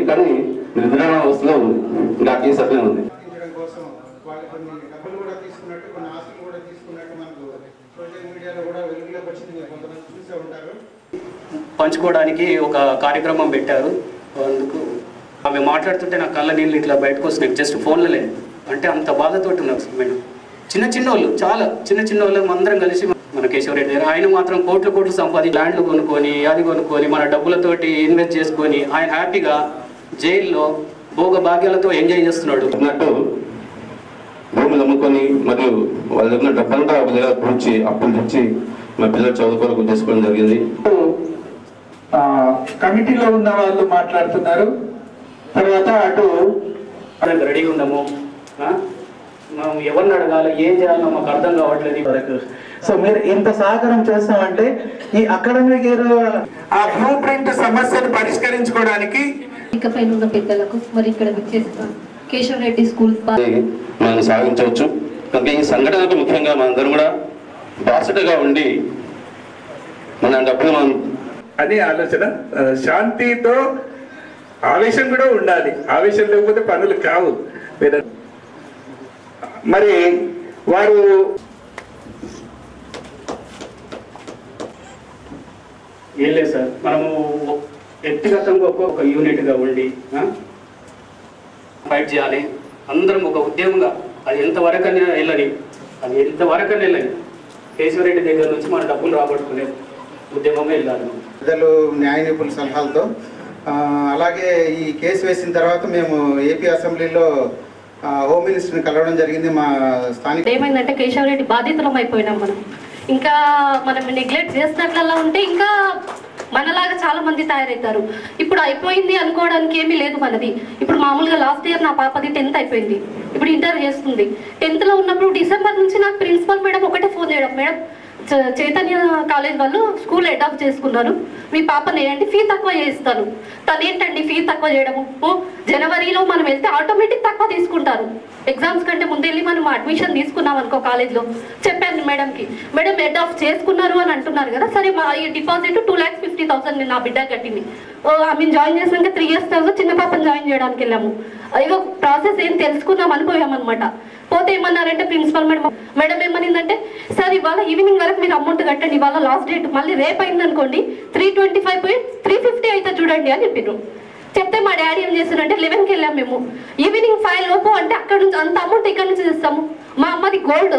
కానీ నిద్రావస్థలో ఉంది ఇంకా ఆ కేసు అట్లే ఉంది తగ్గించడం కోసం వాళ్ళు కొన్ని డబ్బులు కూడా తీసుకున్నట్టు కొన్ని ఆస్తులు కూడా తీసుకున్నట్టు మనకు సోషల్ మీడియాలో కూడా వెలుగులోకి వచ్చింది మీరు కొంతమంది చూసే ఉంటారు పంచుకోవడానికి ఒక కార్యక్రమం పెట్టారు అందుకు ఆమె మాట్లాడుతుంటే నా కళ్ళ నీళ్ళు ఇట్లా బయటకు వస్తున్నాయి జస్ట్ ఫోన్లో లేదు అంటే అంత బాధతోటి ఉన్నారు మేడం చిన్న చిన్న వాళ్ళు చాలా చిన్న చిన్న వాళ్ళు అందరం కలిసి మన కేశవరెడ్డి గారు ఆయన మాత్రం కోట్లు కోట్లు సంపాది ల్యాండ్లు కొనుక్కొని అది కొనుక్కొని మన డబ్బులతోటి ఇన్వెస్ట్ చేసుకొని ఆయన హ్యాపీగా జైల్లో భోగ భాగ్యాలతో ఎంజాయ్ చేస్తున్నాడు అన్నట్టు భూములు అమ్ముకొని మరియు వాళ్ళ దగ్గర డబ్బంతా ఒక దగ్గర పూడ్చి అప్పులు తెచ్చి మా పిల్లలు చదువుకోవడానికి చేసుకోవడం జరిగింది ఆ, కమిటీలో ఉన్న వాళ్ళు మాట్లాడుతున్నారు తర్వాత అటు మేము రెడీగా ఉన్నాము ఆ? మనం ఎవరిని అడగాలి ఏం చేయాలో మాకు అర్థం కావట్లేదు వరకు సో మీరు ఇంత సహకారం చేస్తామంటే ఈ అకాడమిక్ ఇయర్ ఆ బ్లూ ప్రింట్ సమస్యను పరిష్కరించుకోవడానికి ఇకపై ఉన్న పెద్దలకు మరి ఇక్కడ విచ్చేసిన కేశవ్ రెడ్డి స్కూల్ పా- మనం సాగించవచ్చు కనుక ఈ సంఘటనకు ముఖ్యంగా మనందరం కూడా బాసటగా ఉండి మన డబ్బులు మనం అనే ఆలోచన ఆ, శాంతితో ఆవేశం కూడా ఉండాలి ఆవేశం లేకపోతే పనులు కావు మీరు- మరి వారు ఏం లేదు సార్ మనము వ్యక్తిగతంగా ఒక్కొక్క యూనిట్గా ఉండి ఆ? ఫైట్ చేయాలి అందరం ఒక ఉద్యమంగా అది ఎంతవరకనే వెళ్ళని అది ఎంతవరకనే వెళ్ళని కేశవరెడ్డి దగ్గర నుంచి మన డబ్బులు రాబట్టుకునే ఉద్యమమే వెళ్ళాలి మనం. పెద్దలు న్యాయ నిపుణుల సలహాలతో ఆ, అలాగే ఈ కేసు వేసిన తర్వాత మేము ఏపీ అసెంబ్లీలో ఆ, హోమ్ మినిస్టర్ని కలవడం జరిగింది మా స్థానిక ఏమైందంటే కేశవ్ రెడ్డి బాధితులం అయిపోయినాం మనం ఇంకా మనం నెగ్లెక్ట్ చేసినట్లలా ఉంటే ఇంకా మనలాగా చాలా మంది తయారవుతారు ఇప్పుడు అయిపోయింది అనుకోవడానికి ఏమీ లేదు మనది ఇప్పుడు మామూలుగా లాస్ట్ ఇయర్ నా పాపది టెన్త్ అయిపోయింది ఇప్పుడు ఇంటర్ చేస్తుంది టెన్త్ లో ఉన్నప్పుడు డిసెంబర్ నుంచి నాకు ప్రిన్సిపల్ మేడం ఒకటే ఫోన్ చేయడం మేడం చ- చైతన్య కాలేజ్ వాళ్ళు స్కూల్ అడాప్ట్ చేసుకున్నారు మీ పాపని వేయండి ఫీ తక్కువ చేయిస్తాను తను ఏంటండి ఫీ తక్కువ చేయడము ఓ, జనవరిలో మనం వెళ్తే ఆటోమేటిక్ తక్కువ తీసుకుంటారు ఎగ్జామ్స్ కంటే ముందు వెళ్ళి మనం అడ్మిషన్ తీసుకున్నాం అనుకో కాలేజ్లో చెప్పాను మేడంకి మేడం హెడ్ ఆఫ్ చేసుకున్నారు అని అంటున్నారు కదా సరే మా ఈ deposit two lakhs fifty thousand నా బిడ్డ కట్టింది ఓ, ఆమె జాయిన్ చేసినాక త్రీ ఇయర్స్ తర్వాత చిన్న పాపను జాయిన్ చేయడానికి వెళ్ళాము ఇక ప్రాసెస్ ఏం తెలుసుకుందాం అనుకోయాం అనమాట పోతే ఏమన్నారంటే ప్రిన్సిపల్ మేడం మేడం ఏమనిందంటే సార్ ఇవాళ ఈవినింగ్ వరకు మీరు అమౌంట్ కట్టండి ఇవాళ లాస్ట్ డేట్ మళ్ళీ రేపు అయింది అనుకోండి త్రీ ట్వంటీ ఫైవ్ పోయి త్రీ ఫిఫ్టీ అయితే చూడండి అని చెప్పారు చెప్తే మా డాడీ ఏం చేశారంటే లెవెన్కి వెళ్ళాం మేము ఈవినింగ్ ఫైవ్ లోపు అంటే అక్కడ నుంచి అంత అమౌంట్ ఇక్కడ నుంచి తెస్తాము మా అమ్మది గోల్డ్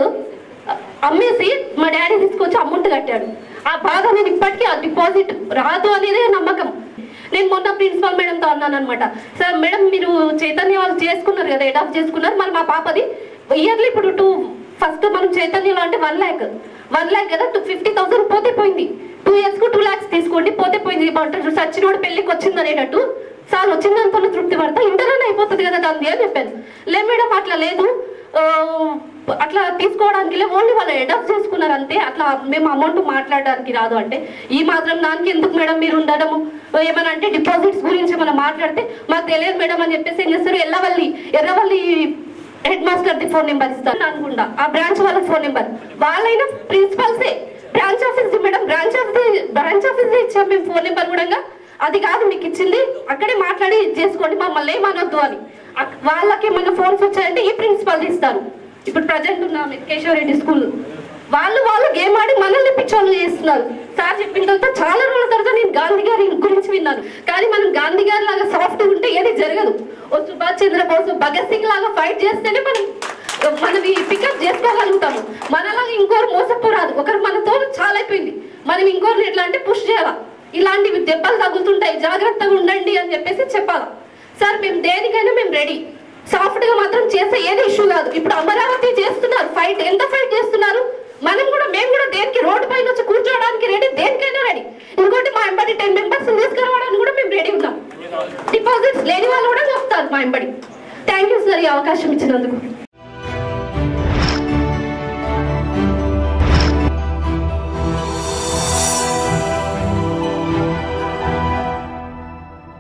అమ్మేసి మా డాడీ తీసుకొచ్చి అమౌంట్ కట్టాడు ఆ బాధ నేను ఇప్పటికీ ఆ డిపాజిట్ రాదు అనేదే నమ్మకం నేను మొన్న ప్రిన్సిపల్ మేడంతో అన్నాను అనమాట సార్ మేడం మీరు చైతన్య వాళ్ళు చేసుకున్నారు కదా ఎడాప్ట్ చేసుకున్నారు మరి మా పాపది ఇయర్లీ ఇప్పుడు టూ ఫస్ట్ మనం చైతన్యలో అంటే వన్ ల్యాక్ వన్ ల్యాక్ కదా టూ ఫిఫ్టీ థౌసండ్ పోతే పోయింది టూ ఇయర్స్ కు టూ ల్యాక్స్ తీసుకోండి పోతే పోయింది అంటారు సచ్చినోడు పెళ్లికి వచ్చింది అనేటట్టు సార్ వచ్చిందంతా తృప్తి పడతా ఇంటర్నే అయిపోతుంది కదా దాన్ని అని చెప్పాను లే మేడం అట్లా లేదు ఆ, అట్లా తీసుకోవడానికి లే ఓన్లీ వాళ్ళు అడాప్ట్ చేసుకున్నారు అంతే అట్లా మేము అమౌంట్ మాట్లాడడానికి రాదు అంటే ఈ మాత్రం దానికి ఎందుకు మేడం మీరు ఉండడము ఏమన్నా అంటే డిపాజిట్స్ గురించి మనం మాట్లాడితే మాకు తెలియదు మేడం అని చెప్పేసి ఏం చేస్తారు ఎల్లవల్లి ఎర్రవల్లి హెడ్ మాస్టర్ ది ఫోన్ నెంబర్ ఇస్తాను అనుకుంటా ఆ బ్రాంచ్ వాళ్ళ ఫోన్ నెంబర్ వాళ్ళైనా ప్రిన్సిపల్సే branch office madam branch office branch office ఇచ్చాం మేము ఫోన్ నెంబర్ కూడా అది కాదు మీకు ఇచ్చింది అక్కడే మాట్లాడి ఇది చేసుకోండి మమ్మల్ని ఏమనొద్దు అని అక్- వాళ్ళకి ఏమైనా ఫోన్స్ వచ్చాయంటే ఈ ప్రిన్సిపల్ ఇస్తారు ఇప్పుడు ప్రజెంట్ ఉన్న కేశవరెడ్డి స్కూల్ వాళ్ళు వాళ్ళు గేమ్ ఆడి మనల్ని పిచ్చోళ్ళు చేస్తున్నారు సార్ చెప్పిన తర్వాత చాలా రోజుల తర్వాత నేను గాంధీ గారి గురించి విన్నాను కానీ మనం గాంధీ గారి లాగా సాఫ్ట్ ఉంటే ఏది జరగదు ఓ సుభాష్ చంద్రబోస్ భగత్ సింగ్ లాగా ఫైట్ చేస్తేనే మనం మనం ఈ పికప్ చేసుకోగలుగుతాము మనలాగా ఇంకోరు మోసపోరాదు ఒకరు మనతో చాలా అయిపోయింది మనం ఇంకోరిని ఎట్లా అంటే పుష్ చేయాలా ఇలాంటివి దెబ్బలు తగులుతుంటాయి జాగ్రత్తగా ఉండండి అని చెప్పేసి చెప్పాలా సార్ మేము దేనికైనా మేము రెడీ సాఫ్ట్ గా మాత్రం చేసే ఏది ఇష్యూ కాదు ఇప్పుడు అమరావతి చేస్తున్నారు ఫైట్ ఎంత ఫైట్ చేస్తున్నారు మనం కూడా మేము కూడా దేనికి రోడ్డు పైన వచ్చి కూర్చోవడానికి రెడీ దేనికైనా రెడీ ఇంకోటి మా ఎంబడి టెన్ మెంబర్స్ తీసుకురావడానికి కూడా మేము రెడీ ఉన్నాం డిపాజిట్స్ లేని వాళ్ళు కూడా వస్తారు మా ఎంబడి థ్యాంక్ యూ సార్ ఈ అవకాశం ఇచ్చినందుకు